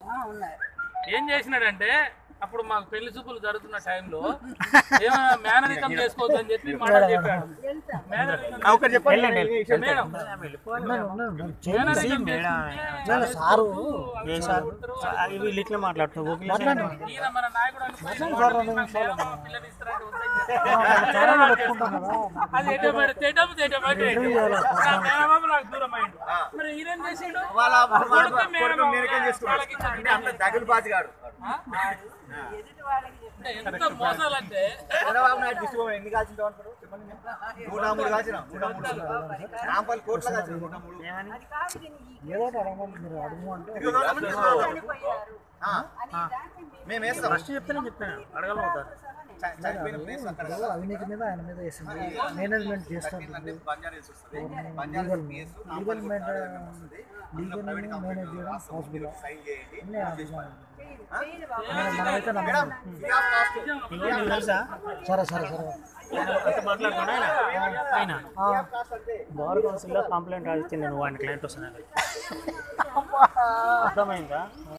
ఉన్నారు ఏం చేసినాడంటే అప్పుడు మాకు పెళ్లి చూపులు జరుగుతున్న టైంలో ఏమైనా మేనరికం చేసుకోవద్దు అని చెప్పి మాట చెప్పాడు మేనరికం ఒకటి చెప్పండి మేడం మేనరికం చేసుకుంటే సారు ఏ సార్ వీళ్ళు ఇట్లా మాట్లాడుతావు ఈయన మన నాయకుడు అనుకుని మాకు మేనమామ పిల్లని ఇస్తారంటే వద్దని చెప్పి అది ఎటో పెడితే ఎటో పోతే ఎటో పెడితే ఎటో. నా మేనమామ నాకు దూరం అయిండు మరి ఈయన చేసిండు వాళ్ళ కొడుకు మేనమామ మేనరికం చేసుకున్నాడు వాళ్ళకి ఇచ్చాడు. అంటే అంత దగులు బాజిగాడు ఎదుటి వాళ్ళకి అంటే ఎంత మోసాలంటే చంద్రబాబు నాయుడు డిస్ట్రిక్ట్ ఎన్ని కాల్చింటావు అంటారు చెప్పండి మీరు. నూట మూడు కాల్చిన నూట మూడు రాంపల్లి కోట్ల కాల్చిన నూట మూడు అది కాదు దీన్ని ఈ ఏదో ఒకటి అడగమని మీరు అడుగు అంటే ఇదిగో గవర్నమెంట్ తీసుకోవాలి. చనిపోయారు ఆ, అని దానికి మేము మేము వేస్తాం ఫస్ట్ చెప్తేనే చెప్పాను అడగలుగుతారు చ- చనిపోయిన ప్లేస్ అక్కడ ఇప్పుడు అవినీతి మీద ఆయన మీద వేసింది మేనేజ్మెంట్ చేస్తారు అంటే బంజారా హిల్స్ వస్తుంది Banjara legal Hills case legal Rampalli వస్తుంది. లీగల్ ప్రైవేట్ కంపెనీ మేనేజ్ చేయడం రాస్తాం. పాసిబుల్ మీరు సైన్ చేయండి అన్నీ అడుగుతున్నాను. చేయరు బాబు. మనమైతే మేడం నమ్మకం ఫ్రీ ఆఫ్ కాస్ట్ ఇదిగో నీకు తెలుసా సరే సరే సరే అంత మాట్లాడుతున్నా ఆయన ఆయన ఆ, కాస్ట్ అంటే బార్ కౌన్సిల్లో కంప్లైంట్ రాసిస్తే నేను వాడిని క్లయింట్ వస్తున్నాను అర్థమైందా